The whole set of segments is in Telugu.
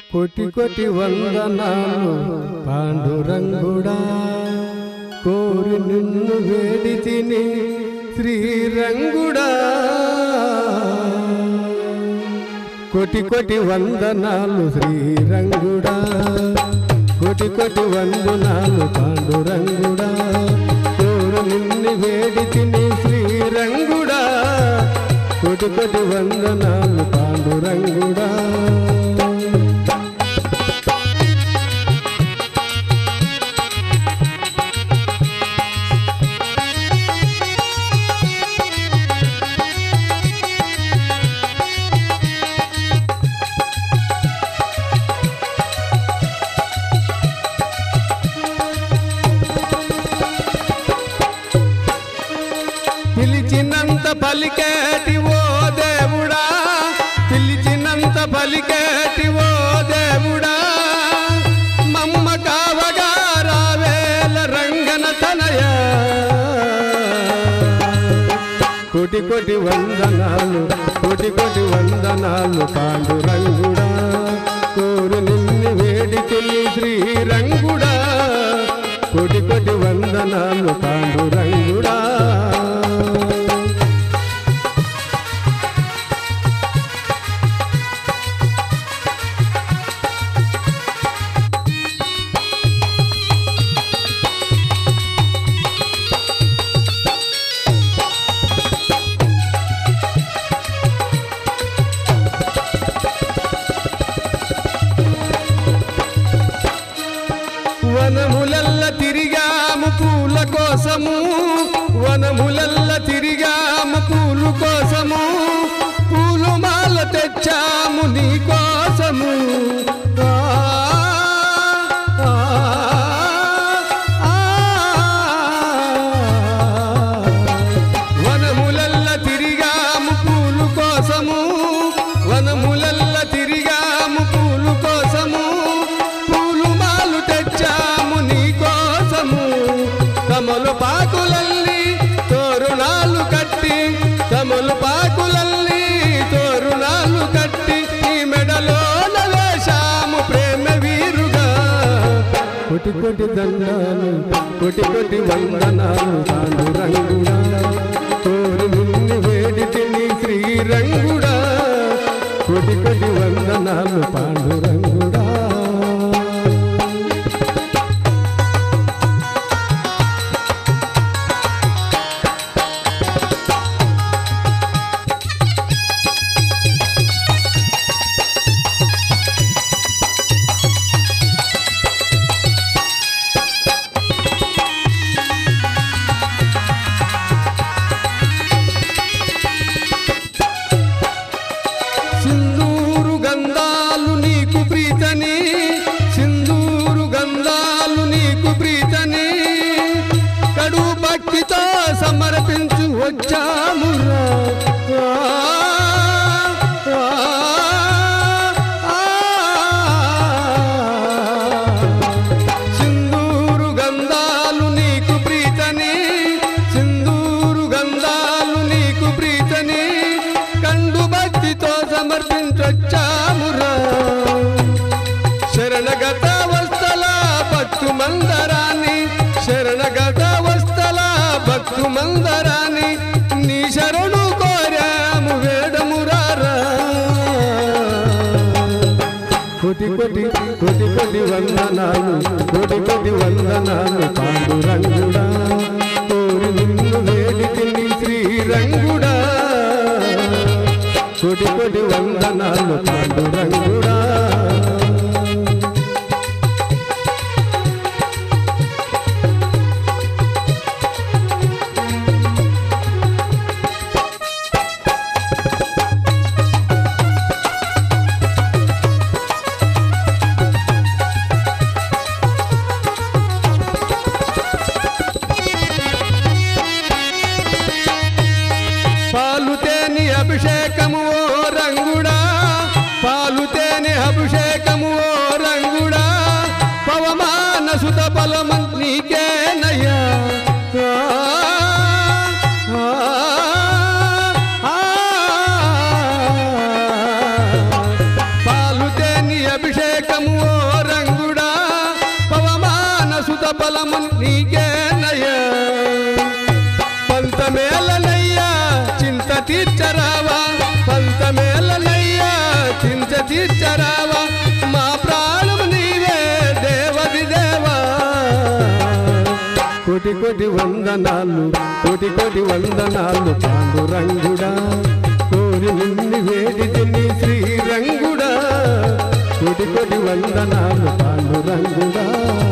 కోటి కోటి వందనాలు పాండురంగుడా కోరి నిన్ను వేడి తిని శ్రీరంగుడా కోటి కోటి వందనాలు శ్రీరంగుడా కోటి కోటి వందనాలు పాండురంగుడా కోరు నిన్ను వేడి తిని శ్రీరంగుడా కోటి కోటి వందనాలు పాండురంగుడా పిలిచినంత పలికేటి ఓ దేవుడా పిలిచినంత పలికేటి ఓ దేవుడా మమ్మ కావగా రావేల రంగన తనయ కోటి కోటి వందనాలు కోటి కోటి వందనాలు పాండురంగుడా కోరు నిన్ను వేడికి శ్రీరంగుడా కోటి కోటి వందనాలు పాండురంగుడా వనములల్ల తిరిగాము పూల కోసము వనములల్ల తిరిగాము పూలు కోసము పూలు మాల తెచ్చాము నీ కోసము ఆ, ఆ, ఆ, వనములల్ల తిరిగాము పూలు కోసము వనములల్ల తిరిగాము పూలు కోసము పూలు మాలు తెచ్చాము నీ కోసము తమలు పాకులల్లి తోరుణాలు కట్టి తమలు పాకులల్లి తోరుణాలు కట్టి నీ మెడలోన వేశాము ప్రేమ వీరుగా కోటి కోటి దండాలు కోటి కోటి వందనాలు తాను రంగుడా కోరి నిన్ను వేడి తిని శ్రీరంగుడా కోటి కోటి వందనాలు పాండురంగుడా సింధూరు గంధాలు నీకు ప్రీతని సింధూరు గంధాలు నీకు ప్రీతని కడు భక్తితో సమర్పించు వచ్చామురా ఆ, ఆ, ఆ. సింధూరు గంధాలు నీకు ప్రీతని సింధూరు గంధాలు నీకు ప్రీతని కండు భక్తితో సమర్పించొచ్చామురా శరణగత వస్తల భక్తు మందరాన్ని శరణగత వస్తల భక్తు మందరాన్ని నీ శరణు కోరాము వేడమురారా కోటి కోటి కోటి కోటి వందనాలు కోటి కోటి వందనాలు పాండురంగుడా కోరి నిన్ను వేడి తిని శ్రీరంగుడా కోటి కోటి వందనాలు పాండురంగుడా పాలు తేని అభిషేకము ఓ రంగుడా పాలు తేని అభిషేకము ఓ రంగుడా పవమాన సుత బలమం నీకేనయ్యా ఆ, ఆ, ఆ, పాలు తేని అభిషేక ఫలము నీకేనయ్యా పంతమేలనయ్యా చింత తీర్చరావా పంతమేలనయ్యా చింత తీర్చరావా మా ప్రాణం నీవే దేవది దేవా కోటి కోటి వందనాలు కోటి కోటి వందనాలు పాండురంగుడా కోరి నిన్ను వేడి తిని శ్రీరంగుడా కోటి కోటి వందనాలు పాండురంగుడా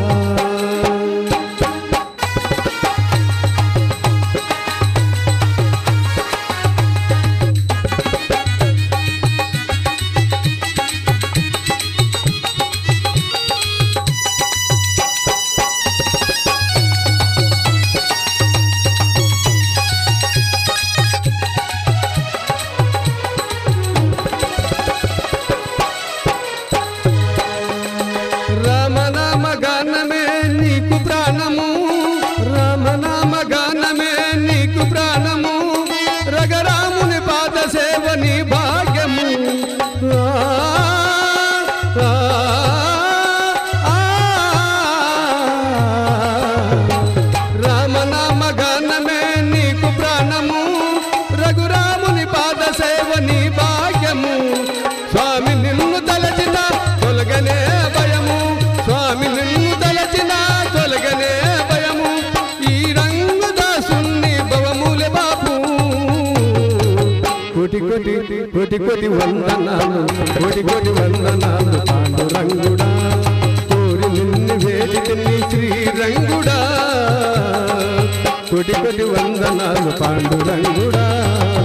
రామనామ గానమే నీకు ప్రాణము రామనామ గానమే నీకు ప్రాణము రగరాముని పాద సేవ నీ భాగ్యము ఆ, ఆ, ఆ. రామనామ గానమే నీకు ప్రాణము రఘురాముని పాద సేవ నీ భాగ్యము స్వామి నిన్ను తలచిన తొలగనే భయము స్వామి నిన్ను తలచిన తొలగనే భయము ఈ రంగు దాసుని భవములే బాపు కోటి కోటి కోటి కోటి వందనాలు కోటి కోటి వందనాలు పాండురంగుడా కోరి నిన్ను వేడి తిని శ్రీరంగుడా కోటి కోటి వందనాలు పాండురంగుడా